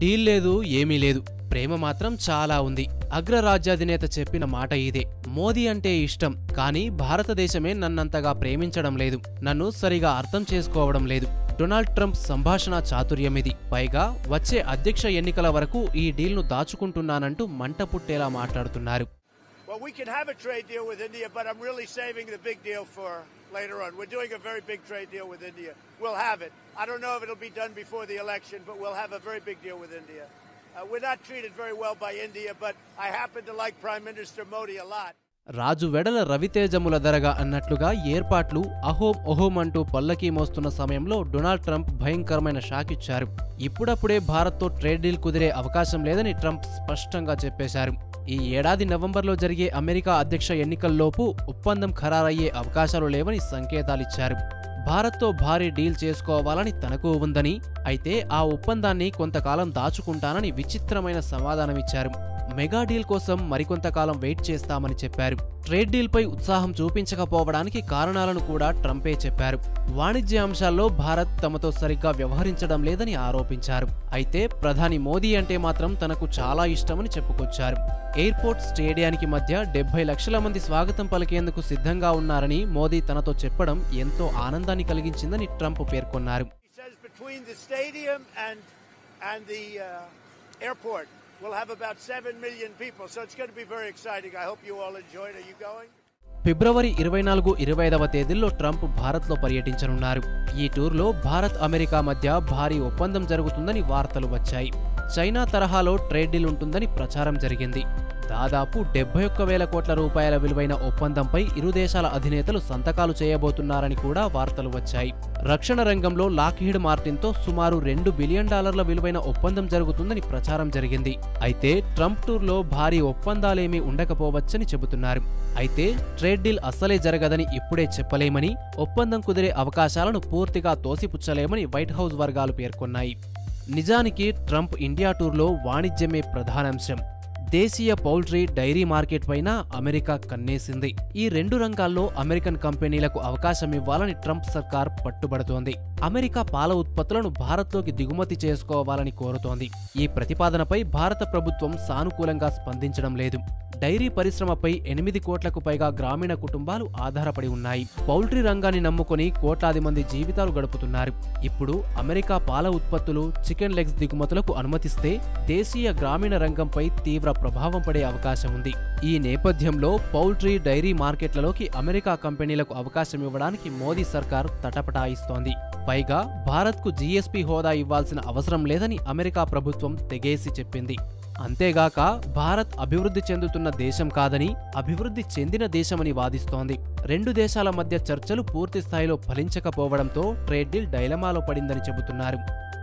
Deal లేదు ఏమీ లేదు ప్రేమ మాత్రం చాలా ఉంది అగ్రరాజ్యాధినేత చెప్పిన మాట ఇదే మోదీ అంటే ఇష్టం కానీ భారతదేశమే నన్నంతగా ప్రేమించడం లేదు నన్ను సరిగా అర్థం చేసుకోవడం లేదు డొనాల్డ్ ట్రంప్ సంభాషణ చాతుర్యమిది పైగా వచ్చే అధ్యక్ష ఎన్నికల వరకు ఈ డీల్ను దాచుకుంటున్నానంటూ మంట పుట్టేలా మాట్లాడుతున్నారు Well, we can have a trade deal with India, but I'm really saving the big deal for later on. We're doing a very big trade deal with India. We'll have it. I don't know if it'll be done before the election, but we'll have a very big deal with India. Uh, we're not treated very well by India, but I happen to like Prime Minister Modi a lot. రాజు వెడల రవితేజముల ధరగా అన్నట్లుగా ఏర్పాట్లు అహోం ఒహోం అంటూ పల్లకీ మోస్తున్న సమయంలో Donald Trump భయంకరమైన shock ఇచ్చారు ఇప్పుడప్పుడే భారత్తో ట్రేడ్ డీల్ కుదిరే అవకాశం లేదని ట్రంప్ స్పష్టంగా చెప్పేశారు ఈ ఏడాది నవంబర్లో జరిగే అమెరికా అధ్యక్ష ఎన్నికల్లోపు ఒప్పందం ఖరారయ్యే అవకాశాలు లేవని సంకేతాలిచ్చారు భారత్తో భారీ డీల్ చేసుకోవాలని తనకు ఉందని అయితే ఆ ఒప్పందాన్ని కొంతకాలం దాచుకుంటానని విచిత్రమైన సమాధానమిచ్చారు మెగా డీల్ కోసం మరికొంతకాలం వెయిట్ చేస్తామని చెప్పారు ట్రేడ్ డీల్పై ఉత్సాహం చూపించకపోవడానికి కారణాలను కూడా ట్రంపే చెప్పారు వాణిజ్య అంశాల్లో భారత్ తమతో సరిగ్గా వ్యవహరించడం లేదని ఆరోపించారు అయితే ప్రధాని మోదీ అంటే మాత్రం తనకు చాలా ఇష్టమని చెప్పుకొచ్చారు ఎయిర్పోర్ట్ స్టేడియానికి మధ్య డెబ్బై లక్షల మంది స్వాగతం పలికేందుకు సిద్ధంగా ఉన్నారని మోదీ తనతో చెప్పడం ఎంతో ఆనందాన్ని కలిగించిందని ట్రంప్ పేర్కొన్నారు He says between the stadium and and the uh, airport, we'll have about seven million people. So it's going to be very exciting. I hope you all enjoy it. Are you going? ఫిబ్రవరి ఇరవై నాలుగు ఇరవై ఐదవ తేదీల్లో Trump భారత్లో పర్యటించనున్నారు ఈ టూర్లో భారత్ అమెరికా మధ్య భారీ ఒప్పందం జరుగుతుందని వార్తలు వచ్చాయి చైనా తరహాలో ట్రేడ్ డీల్ ఉంటుందని ప్రచారం జరిగింది దాదాపు డెబ్బై ఒక్క వేల కోట్ల రూపాయల విలువైన ఒప్పందంపై ఇరు దేశాల అధినేతలు సంతకాలు చేయబోతున్నారని కూడా వార్తలు వచ్చాయి రక్షణ రంగంలో లాక్హీడ్ మార్టిన్తో సుమారు రెండు బిలియన్ డాలర్ల విలువైన ఒప్పందం జరుగుతుందని ప్రచారం జరిగింది అయితే ట్రంప్ టూర్లో భారీ ఒప్పందాలేమీ ఉండకపోవచ్చని చెబుతున్నారు అయితే ట్రేడ్ డీల్ అస్సలే జరగదని ఇప్పుడే చెప్పలేమని ఒప్పందం కుదిరే అవకాశాలను పూర్తిగా తోసిపుచ్చలేమని వైట్ హౌస్ వర్గాలు పేర్కొన్నాయి నిజానికి ట్రంప్ ఇండియా టూర్లో వాణిజ్యమే ప్రధానాంశం దేశీయ పౌల్ట్రీ డైరీ మార్కెట్ పైన అమెరికా కన్నేసింది ఈ రెండు రంగాల్లో అమెరికన్ కంపెనీలకు అవకాశం ఇవ్వాలని ట్రంప్ సర్కార్ పట్టుబడుతోంది అమెరికా పాల ఉత్పత్తులను భారత్లోకి దిగుమతి చేసుకోవాలని కోరుతోంది ఈ ప్రతిపాదనపై భారత ప్రభుత్వం సానుకూలంగా స్పందించడం లేదు డైరీ పరిశ్రమపై ఎనిమిది కోట్లకు పైగా గ్రామీణ కుటుంబాలు ఆధారపడి ఉన్నాయి పౌల్ట్రీ రంగాన్ని నమ్ముకొని కోట్లాది మంది జీవితాలు గడుపుతున్నారు ఇప్పుడు అమెరికా పాల ఉత్పత్తులు చికెన్ లెగ్స్ దిగుమతులకు అనుమతిస్తే దేశీయ గ్రామీణ రంగంపై తీవ్ర ప్రభావం పడే అవకాశం ఉంది ఈ నేపథ్యంలో పౌల్ట్రీ డైరీ మార్కెట్లలోకి అమెరికా కంపెనీలకు అవకాశం ఇవ్వడానికి మోదీ సర్కార్ తటపటాయిస్తోంది పైగా భారత్కు జీఎస్పీ హోదా ఇవ్వాల్సిన అవసరం లేదని అమెరికా ప్రభుత్వం తెగేసి చెప్పింది అంతేగాక భారత్ అభివృద్ధి చెందుతున్న దేశం కాదని అభివృద్ధి చెందిన దేశమని వాదిస్తోంది రెండు దేశాల మధ్య చర్చలు పూర్తి స్థాయిలో ఫలించకపోవడంతో ట్రేడ్ డీల్ డైలమాలో పడిందని చెబుతున్నారు